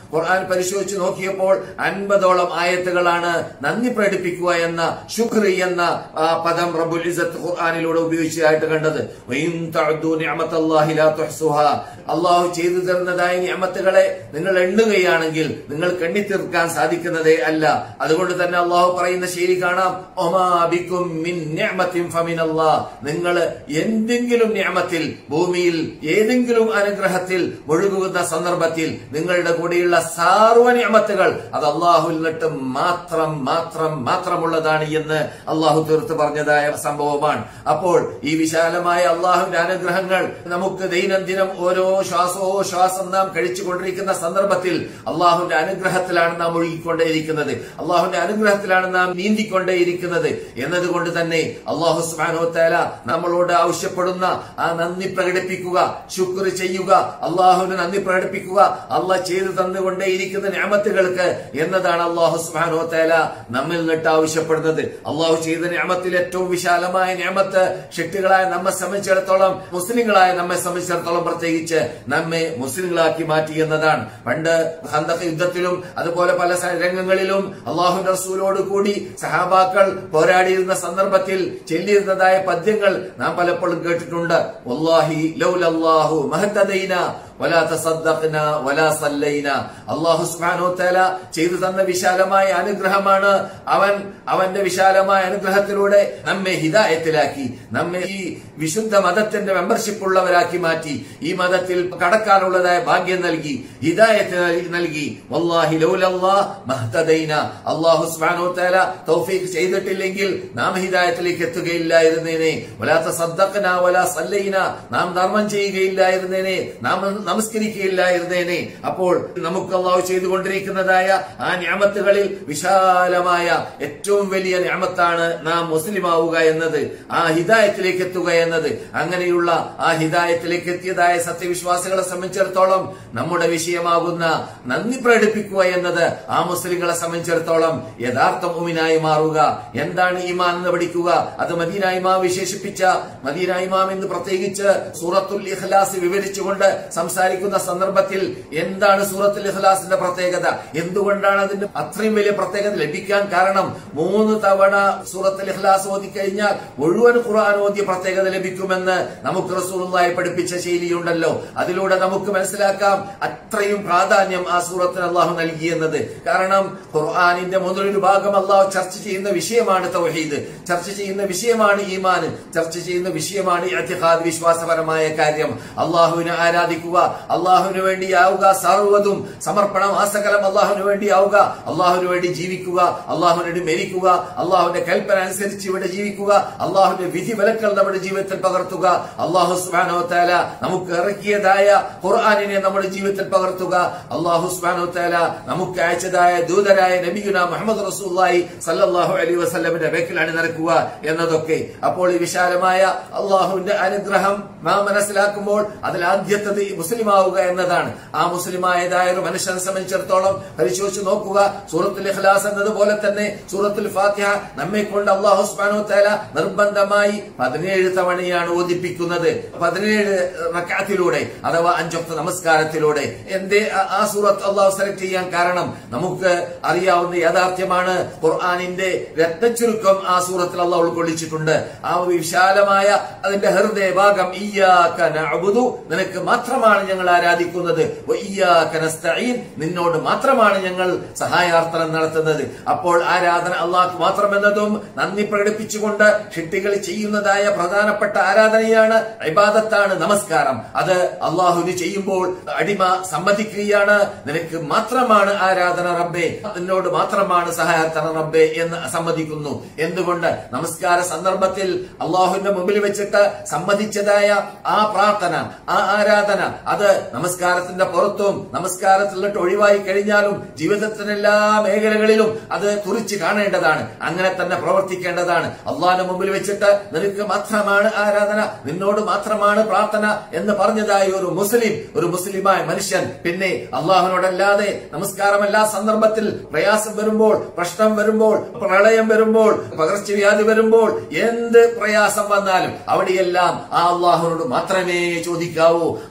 ഖുർആൻ പരിശോധിച്ച് നോക്കിയപ്പോൾ അൻപതോളം ആയത്തുകളാണ് നന്ദി പ്രകടിപ്പിക്കുക എന്ന ശുക്രി എന്ന ആ, പദം റബ്ബുൽ ഇസത്ത് ഖുർആനിലൂടെ ഉപയോഗിച്ചതായിട്ട് കണ്ടത് വഇൻ തഅദ്ദു നിഅമത്തല്ലാഹി ലാ തുഹ്സുഹാ അള്ളാഹു ചെയ്തു തരുന്നതായ നിയമത്തുകളെ നിങ്ങൾ എണ്ണുകയാണെങ്കിൽ നിങ്ങൾക്ക് എണ്ണിത്തീർക്കാൻ സാധിക്കുന്നതേ അല്ല അതുകൊണ്ട് തന്നെ അള്ളാഹു പറയുന്ന ശൈലി കാണാം ഒമാ ബിക്കും മിൻ നിഅമത്തിൻ ഫമിനല്ലാഹ് നിങ്ങൾ എന്തെങ്കിലും നിയമത്തിൽ ഭൂമിയിൽ ഏതെങ്കിലും അനുഗ്രഹത്തിൽ മുഴുകുന്ന സന്ദർഭത്തിൽ നിങ്ങളുടെ കൂടെയുള്ള സാർവ നിയമത്തുകൾ അത് അള്ളാഹുൽ നിന്നിട്ട് മാത്രം മാത്രം മാത്രമുള്ളതാണ് എന്ന് അള്ളാഹു തീർത്ത് പറഞ്ഞതായ സംഭവമാണ് അപ്പോൾ ഈ വിശാലമായ അള്ളാഹുവിന്റെ അനുഗ്രഹങ്ങൾ നമുക്ക് ദൈനംദിനം ഓരോ ശ്വാസോ ശ്വാസം നാം കഴിച്ചുകൊണ്ടിരിക്കുന്ന സന്ദർഭത്തിൽ അള്ളാഹുവിന്റെ അനുഗ്രഹത്തിലാണ് നാം ഒഴുകിക്കൊണ്ടേയിരിക്കുന്നത് അള്ളാഹുവിന്റെ അനുഗ്രഹത്തിലാണ് നാം നീന്തിക്കൊണ്ടേയിരിക്കുന്നത് എന്നതുകൊണ്ട് തന്നെ അള്ളാഹു സുബാനോ തേല നമ്മളോട് ആവശ്യപ്പെടുന്ന ആ നന്ദി പ്രകടിപ്പിക്കുക ശുക്ർ ചെയ്യുക അള്ളാഹുവിന് നന്ദി പ്രകടിപ്പിക്കുക അള്ളാഹ് ചെയ്തു തന്നുകൊണ്ടേയിരിക്കുന്ന ഞാമത്തുകൾക്ക് എന്നതാണ് അള്ളാഹു സുബാനോ തേല നമ്മിൽ നിന്നിട്ട് ആവശ്യപ്പെടുന്നത് അള്ളാഹു ചെയ്ത ഞാമത്തിൽ ഏറ്റവും വിശാലമായ ഞാമത്ത് ഷിട്ടുകളായ നമ്മെ സംബന്ധിച്ചിടത്തോളം മുസ്ലിങ്ങളായ നമ്മെ സംബന്ധിച്ചിടത്തോളം പ്രത്യേകിച്ച് നമ്മെ മുസ്ലിങ്ങളാക്കി മാറ്റി എന്നതാണ് പണ്ട് ഹന്തക യുദ്ധത്തിലും അതുപോലെ പല സ- രംഗങ്ങളിലും അള്ളാഹു റസൂലോട് കൂടി സഹാബാക്കൾ പോരാടിയിരുന്ന സന്ദർഭത്തിൽ ചൊല്ലിയിരുന്നതായ പദ്യങ്ങൾ നാം പലപ്പോഴും കേട്ടിട്ടുണ്ട് വല്ലാഹി ലൗലല്ലാഹു മഹത്തദൈന വലാ തസദ്ദഖ്ന വലാ സല്ലൈന അല്ലാഹു സുബ്ഹാനഹു വതആല ചെയ്തു തന്ന വിശാലമായ അനുഗ്രഹമാണ് അവൻ അവന്റെ വിശാലമായ അനുഗ്രഹത്തിലൂടെ നമ്മെ ഹിദായത്തിലാക്കി നമ്മെ ഈ വിശുദ്ധ മതത്തിന്റെ മെമ്പർഷിപ്പ് ഉള്ളവരാക്കി മാറ്റി ഈ മതത്തിൽ കടക്കാനുള്ളതായ ഭാഗ്യം നൽകി ഹിദായത്ത് നൽ- നൽകി വല്ലാഹി ലൗലല്ലാഹ് മഹ്തദൈന അല്ലാഹു സുബ്ഹാനഹു വതആല തൗഫീഖ് ചെയ്തിട്ടില്ലെങ്കിൽ നാം ഹിദായത്തിലേക്ക് എത്തുകയില്ലായിരുന്നേനെ വലാ തസദ്ദഖ്ന വലാ സല്ലൈന നാം ധർമ്മം ചെയ്യുകയില്ലായിരുന്നേനെ നാം നമസ്കരിക്കുകയില്ലായിരുന്നേനെ അപ്പോൾ നമുക്ക് അള്ളാഹു ചെയ്തുകൊണ്ടിരിക്കുന്നതായ ആ ഞാമത്തുകളിൽ വിശാലമായ ഏറ്റവും വലിയ ഞാമത്താണ് നാം മുസ്ലിം ആവുക എന്നത് ആ ഹിദായത്തിലേക്ക് എത്തുക എന്നത് അങ്ങനെയുള്ള ആ ഹിദായത്തിലേക്ക് എത്തിയതായ സത്യവിശ്വാസികളെ സംബന്ധിച്ചിടത്തോളം നമ്മുടെ വിഷയമാകുന്ന നന്ദി പ്രകടിപ്പിക്കുക എന്നത് ആ മുസ്ലിങ്ങളെ സംബന്ധിച്ചിടത്തോളം യഥാർത്ഥ മുമിനായി മാറുക എന്താണ് ഈമാൻ എന്ന് പഠിക്കുക അത് മദീന ഇമാം വിശേഷിപ്പിച്ച മദീന ഇമാം എന്ന് പ്രത്യേകിച്ച് സൂറത്തുൽ ഇഖ്ലാസ് വിവരിച്ചുകൊണ്ട് സംസാരിക്കുന്ന സന്ദർഭത്തിൽ എന്താണ് സൂറത്തുൽ ഇഖ്ലാസിന്റെ പ്രത്യേകത എന്തുകൊണ്ടാണ് അതിന്റെ അത്രയും വലിയ പ്രത്യേകത ലഭിക്കാൻ കാരണം മൂന്ന് തവണ സൂറത്തുൽ ഇഖ്ലാസ് ഓതിക്കഴിഞ്ഞാൽ മുഴുവൻ ഖുർആൻ ഓതിയ പ്രത്യേകത ലഭിക്കുമെന്ന് നമുക്ക് റസൂലുള്ളാഹി പഠിപ്പിച്ച ശൈലിയുണ്ടല്ലോ അതിലൂടെ നമുക്ക് മനസ്സിലാക്കാം അത്രയും പ്രാധാന്യം ആ സൂറത്തിന് അള്ളാഹു നൽകിയെന്നത് കാരണം ഖുർആാനിന്റെ മുതലൊരു ഭാഗം അള്ളാഹു ചർച്ച ചെയ്യുന്ന വിഷയമാണ് തൗഹീദ് ചർച്ച ചെയ്യുന്ന വിഷയമാണ് ഈമാൻ ചർച്ച ചെയ്യുന്ന വിഷയമാണ് ഇഅ്തിഖാദ് വിശ്വാസപരമായ കാര്യം അള്ളാഹുവിനെ ആരാധിക്കുക അള്ളാഹുവിന് വേണ്ടിയാവുക സർവ്വതും സമർപ്പണം ആസകലം അള്ളാഹുവിന് വേണ്ടിയാവുക അള്ളാഹുവിന് വേണ്ടി ജീവിക്കുക അള്ളാഹുവിന് വേണ്ടി മരിക്കുക അള്ളാഹുവിന്റെ കൽപ്പന അനുസരിച്ച് ഇവിടെ ജീവിക്കുക അള്ളാഹുവിന്റെ വിധി വിലക്കൽ നമ്മുടെ ജീവിതത്തിൽ പകർത്തുക അള്ളാഹു സുബാനോ താല നമുക്ക് ഇറക്കിയതായ ഖുർആാനിനെ നമ്മുടെ ജീവിതത്തിൽ പകർത്തുക അള്ളാഹു സുബാനോ താല നമുക്ക് അയച്ചതായ ദൂതരായ നബിയുന മുഹമ്മദ് റസൂല്ലായി സല്ലല്ലാഹു അലൈഹി വസല്ലമിന്റെ ബേക്കിലാണ് നിരക്കുക എന്നതൊക്കെ അപ്പോൾ ഈ വിശാലമായ അള്ളാഹുവിന്റെ അനുഗ്രഹം നാം മനസ്സിലാക്കുമ്പോൾ അതിൽ ആദ്യത്തത് മുസ്ലിം ആവുക എന്നതാണ് ആ മുസ്ലിമായതായ ഒരു മനുഷ്യനെ സംബന്ധിച്ചിടത്തോളം പരിശോധിച്ച് നോക്കുക സൂറത്തുൽ ഇഖ്ലാസ് എന്നതുപോലെ തന്നെ സൂറത്തുൽ ഫാത്തിഹ നമ്മെ കൊണ്ട് അള്ളാഹു സുബ്ഹാനഹു തആല നിർബന്ധമായി പതിനേഴ് തവണയാണ് ഓദിപ്പിക്കുന്നത് പതിനേഴ് റക്അത്തിലൂടെ അഥവാ അഞ്ചൊക്ത നമസ്കാരത്തിലൂടെ എന്തേ ആ- ആ സൂറത്ത് അള്ളാഹു സെലക്ട് ചെയ്യാൻ കാരണം നമുക്ക് അറിയാവുന്ന യാഥാർത്ഥ്യമാണ് ഖുർആാനിന്റെ രത്നച്ചുരുക്കം ആ സൂറത്തിൽ അള്ളാഹു ഉൾക്കൊള്ളിച്ചിട്ടുണ്ട് ആ വിശാലമായ അതിന്റെ ഹൃദയ ഭാഗം ഇയ്യാക നഅ്ബുദു നിനക്ക് മാത്രമാണ് ഞങ്ങൾ ആരാധിക്കുന്നത് വ ഇയ്യാക നസ്തഈൻ നിന്നോട് മാത്രമാണ് ഞങ്ങൾ സഹായാർത്ഥനം നടത്തുന്നത് അപ്പോൾ ആരാധന അള്ളാഹ് മാത്രമെന്നതും നന്ദി പ്രകടിപ്പിച്ചുകൊണ്ട് ഷിട്ടികൾ ചെയ്യുന്നതായ പ്രധാനപ്പെട്ട ആരാധനയാണ് ഇബാദത്താണ് നമസ്കാരം അത് അള്ളാഹുവിന് ചെയ്യുമ്പോൾ അടിമ സമ്മതിക്കുകയാണ് നിനക്ക് മാത്രമാണ് ആരാധന റബ്ബേ നിന്നോട് മാത്രമാണ് സഹായാർത്ഥന റബ്ബേ എന്ന് സമ്മതിക്കുന്നു എന്തുകൊണ്ട് നമസ്കാര സന്ദർഭത്തിൽ അള്ളാഹുവിന്റെ മുമ്പിൽ വെച്ചിട്ട് സമ്മതിച്ചതായ ആ പ്രാർത്ഥന ആ ആരാധന അത് നമസ്കാരത്തിന്റെ പുറത്തും നമസ്കാരത്തിൽ നിന്നിട്ട് ഒഴിവായി കഴിഞ്ഞാലും ജീവിതത്തിന്റെ എല്ലാ മേഖലകളിലും അത് തുറിച്ച് കാണേണ്ടതാണ് അങ്ങനെ തന്നെ പ്രവർത്തിക്കേണ്ടതാണ് അള്ളാഹിന്റെ മുമ്പിൽ വെച്ചിട്ട് നിനക്ക് മാത്രമാണ് ആരാധന നിന്നോട് മാത്രമാണ് പ്രാർത്ഥന എന്ന് പറഞ്ഞതായ ഒരു മുസ്ലിം ഒരു മുസ്ലിമായ മനുഷ്യൻ പിന്നെ അള്ളാഹുനോടല്ലാതെ നമസ്കാരം എല്ലാ സന്ദർഭത്തിൽ പ്രയാസം വരുമ്പോൾ പ്രശ്നം വരുമ്പോൾ പ്രളയം വരുമ്പോൾ പകർച്ചവ്യാധി വരുമ്പോൾ എന്ത് പ്രയാസം വന്നാലും അവിടെയെല്ലാം ആ അള്ളാഹുനോട് മാത്രമേ ചോദിക്കാവൂ അള്ളാഹുനോട്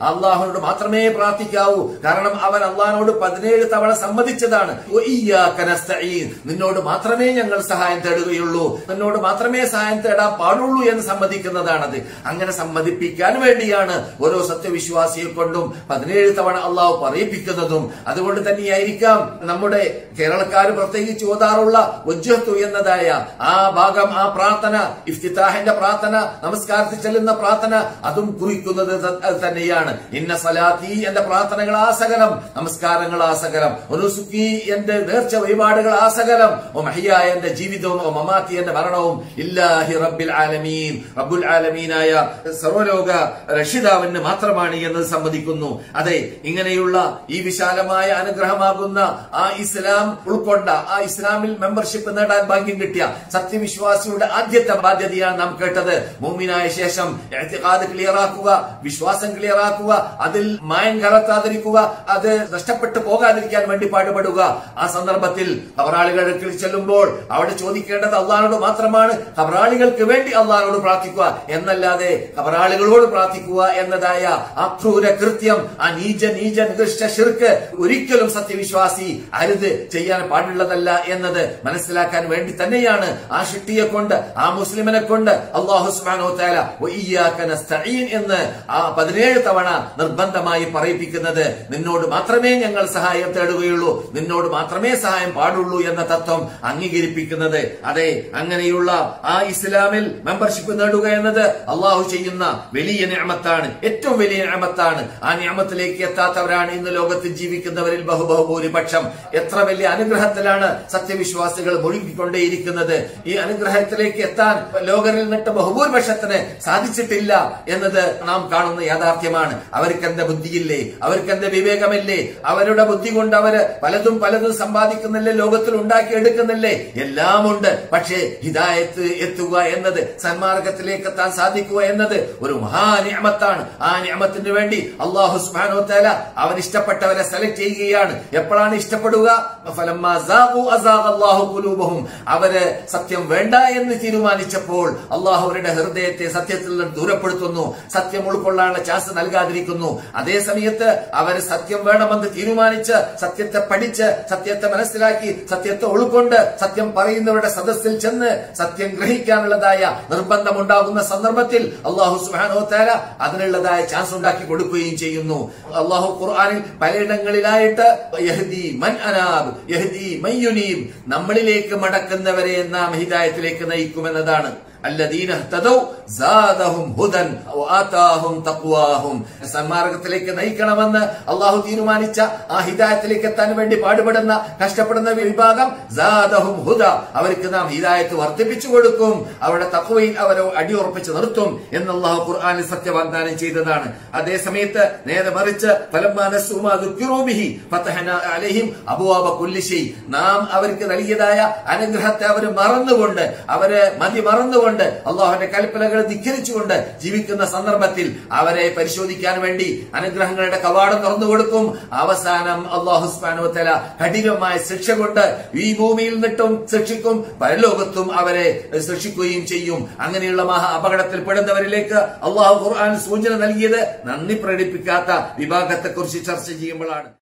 അള്ളാഹിനോട് മാത്രമേ പ്രാർത്ഥിക്കാവൂ കാരണം അവൻ അള്ളാഹിനോട് പതിനേഴ് തവണ സമ്മതിച്ചതാണ് "വ ഇയ്യാക നസ്തഈൻ." നിന്നോട് മാത്രമേ ഞങ്ങൾ സഹായം തേടുകയുള്ളൂ നിന്നോട് മാത്രമേ സഹായം തേടാൻ പാടുള്ളൂ എന്ന് സമ്മതിക്കുന്നതാണത് അങ്ങനെ സമ്മതിപ്പിക്കാൻ വേണ്ടിയാണ് ഓരോ സത്യവിശ്വാസിയെ കൊണ്ടും പതിനേഴ് തവണ അള്ളാഹു പറയിപ്പിക്കുന്നതും അതുകൊണ്ട് തന്നെയായിരിക്കാം നമ്മുടെ കേരളക്കാർ പ്രത്യേകിച്ച് ഓതാറുള്ള വജ്ജത്തു എന്നതായ ആ ഭാഗം ആ പ്രാർത്ഥന ഇഫ്തിതാഹിന്റെ പ്രാർത്ഥന നമസ്കാരത്തിൽ ചെല്ലുന്ന പ്രാർത്ഥന അതും കുറിക്കുന്നത് ത- അത് തന്നെയാണ് ഇന്ന സലാത്തി എന്റെ പ്രാർത്ഥനകൾ ആ സകലം നമസ്കാരങ്ങൾ ആ സകലം ഒനുസുക്കി എന്റെ നേർച്ച വഴിപാടുകൾ ആ സകലം ഓ മഹിയ എന്റെ ജീവിതവും ഓ മമാത്തി എന്റെ മരണവും ഇല്ലാഹി റബ്ബിൽ ആലമീൻ റബ്ബുൽ ആലമീനായ സർവലോക രക്ഷിതാവിന് മാത്രമാണ് എന്ന് സമ്മതിക്കുന്നു അതെ ഇങ്ങനെയുള്ള ഈ വിശാലമായ അനുഗ്രഹമാകുന്ന ആ ഇസ്ലാം ഉൾക്കൊണ്ട ആ ഇസ്ലാമിൽ മെമ്പർഷിപ്പ് നേടാൻ ഭാഗ്യം കിട്ടിയ സത്യവിശ്വാസിയുടെ ആദ്യത്തെ ബാധ്യതയാണ് നാം കേട്ടത് മൂമിനായ ശേഷം എഴുത്തിക്കാത് ക്ലിയർ ആക്കുക വിശ്വാസം ക്ലിയർ ആക്കുക അതിൽ മായം കലർത്താതിരിക്കുക അത് നഷ്ടപ്പെട്ടു പോകാതിരിക്കാൻ വേണ്ടി പാടുപെടുക ആ സന്ദർഭത്തിൽ കബറാളികൾക്ക് ചെല്ലുമ്പോൾ അവിടെ ചോദിക്കേണ്ടത് അള്ളഹാനോട് മാത്രമാണ് കബറാളികൾക്ക് വേണ്ടി അള്ളഹാനോട് പ്രാർത്ഥിക്കുക എന്നല്ലാതെ കബറാളികളോട് പ്രാർത്ഥിക്കുക എന്നതായ ആ ക്രൂര കൃത്യം ആ നീച നീച നികൃഷ്ട ശിർക്ക് ഒരിക്കലും സത്യവിശ്വാസി അരുത് ചെയ്യാൻ പാടുള്ളതല്ല എന്നത് മനസ്സിലാക്കാൻ വേണ്ടി തന്നെയാണ് ആ ഷിട്ടിയെ കൊണ്ട് ആ മുസ്ലിമിനെ കൊണ്ട് അള്ളാഹു സുബ്ഹാനഹു വ തആല വഇയ്യാക നസ്തഈൻ എന്ന് ആ പതിനേഴ് തവണ നിർബന്ധമായി പറയിപ്പിക്കുന്നത് നിന്നോട് മാത്രമേ ഞങ്ങൾ സഹായം തേടുകയുള്ളൂ നിന്നോട് മാത്രമേ സഹായം പാടുള്ളൂ എന്ന തത്വം അംഗീകരിപ്പിക്കുന്നത് അതെ അങ്ങനെയുള്ള ആ ഇസ്ലാമിൽ മെമ്പർഷിപ്പ് നേടുക എന്നത് അള്ളാഹു ചെയ്യുന്ന വലിയ നിയമത്താണ് ഏറ്റവും വലിയ നിയമത്താണ് ആ നിയമത്തിലേക്ക് എത്താത്തവരാണ് ഇന്ന് ലോകത്ത് ജീവിക്കുന്നവരിൽ ബഹുബഹുഭൂരിപക്ഷം എത്ര വലിയ അനുഗ്രഹത്തിലാണ് സത്യവിശ്വാസികൾ മുഴുകിക്കൊണ്ടേയിരിക്കുന്നത് ഈ അനുഗ്രഹത്തിലേക്ക് എത്താൻ ലോകരിൽ നിന്നിട്ട് ബഹുഭൂരിപക്ഷത്തിന് സാധിച്ചിട്ടില്ല എന്നത് നാം കാണുന്ന യാഥാർത്ഥ്യമാണ് അവർക്ക് എന്താ ബുദ്ധിയില്ലേ അവർക്ക് എന്താ വിവേകമില്ലേ അവരുടെ ബുദ്ധി കൊണ്ട് അവര് പലതും പലതും സമ്പാദിക്കുന്നില്ലേ ലോകത്തിൽ ഉണ്ടാക്കിയെടുക്കുന്നില്ലേ എല്ലാം ഉണ്ട് പക്ഷേ ഹിദായത്ത് എത്തുക എന്നത് സന്മാർഗത്തിലേക്ക് എത്താൻ സാധിക്കുക എന്നത് ഒരു മഹാനിയമത്താണ് ആ നിയമത്തിന് വേണ്ടി അള്ളാഹു സുബ്ഹാനഹു തആല അവൻ ഇഷ്ടപ്പെട്ടവരെ സെലക്ട് ചെയ്യുകയാണ് എപ്പോഴാണ് ഇഷ്ടപ്പെടുക ഫലമ്മാ സാഖു അസാഖ അല്ലാഹു ഖുലൂബഹും അവര് സത്യം വേണ്ട എന്ന് തീരുമാനിച്ചപ്പോൾ അള്ളാഹു അവരുടെ ഹൃദയത്തെ സത്യത്തിൽ നിന്ന് ദൂരപ്പെടുത്തുന്നു സത്യം ഉൾക്കൊള്ളാനുള്ള ചാൻസ് നൽകാതിരിക്കുന്നു അതേ സമയത്ത് അവര് സത്യം വേണമെന്ന് തീരുമാനിച്ച് സത്യത്തെ പഠിച്ച് സത്യത്തെ മനസ്സിലാക്കി സത്യത്തെ ഉൾക്കൊണ്ട് സത്യം പറയുന്നവരുടെ സദസ്സിൽ ചെന്ന് സത്യം ഗ്രഹിക്കാനുള്ളതായ നിർബന്ധമുണ്ടാകുന്ന സന്ദർഭത്തിൽ അള്ളാഹു സുബ്ഹാനഹു തആല അതിനുള്ളതായ ചാൻസ് ഉണ്ടാക്കി കൊടുക്കുകയും ചെയ്യുന്നു അള്ളാഹു ഖുർആനിൽ പലയിടങ്ങളിലായിട്ട് യഹ്ദി മൻ അനാബ് യഹ്ദി മൻ യുനീബ് നമ്മളിലേക്ക് മടക്കുന്നവരെ നാം ഹിദായത്തിലേക്ക് നയിക്കുമെന്നതാണ് الذين اهتدوا زادهم هدى وآتاهم تقواهم സന്മാർഗത്തിലേക്ക് നയിക്കണമെന്ന് അള്ളാഹു തീരുമാനിച്ച ആ ഹിദായത്തിലേക്ക് എത്താൻ വേണ്ടി പാടുപെടുന്ന കഷ്ടപ്പെടുന്ന വിഭാഗം സാദഹും ഹുദ അവർക്ക് നാം ഹിദായത്ത് വർദ്ധിപ്പിച്ചു കൊടുക്കും അവരുടെ തക്വയിൽ അവരെ അടിയുറപ്പിച്ച് നിർത്തും എന്ന് അള്ളാഹു ഖുർആാനിൽ സത്യവാഗ്ദാനം ചെയ്തതാണ് അതേ സമയത്ത് നേരെ മറിച്ച് ഫലമ്മാ നസ്സൂ മാ ദുക്കിറൂ ബിഹി ഫതഹ്നാ അലൈഹിം അബ്വാബ കുല്ലി ശൈ നാം അവർക്ക് നൽകിയതായ അനുഗ്രഹത്തെ അവർ മറന്നുകൊണ്ട് അവര് മതി മറന്നുകൊണ്ട് അള്ളാഹുവിന്റെ കൽപ്പനകൾ ധിഖരിച്ചുകൊണ്ട് ജീവിക്കുന്ന സന്ദർഭത്തിൽ അവരെ പരിശോധിക്കാൻ വേണ്ടി അനുഗ്രഹങ്ങളുടെ കവാടം തുറന്നു കൊടുക്കും അവസാനം അള്ളാഹു സ്മാനുത്തല കഠിനമായ ശിക്ഷ കൊണ്ട് ഈ ഭൂമിയിൽ നിന്നിട്ടും ശിക്ഷിക്കും പരലോകത്തും അവരെ ശിക്ഷിക്കുകയും ചെയ്യും അങ്ങനെയുള്ള മഹാ അപകടത്തിൽ പെടുന്നവരിലേക്ക് അള്ളാഹു ഖുർആൻ സൂചന നൽകിയത് നന്ദി പ്രകടിപ്പിക്കാത്ത വിഭാഗത്തെക്കുറിച്ച് ചർച്ച ചെയ്യുമ്പോഴാണ്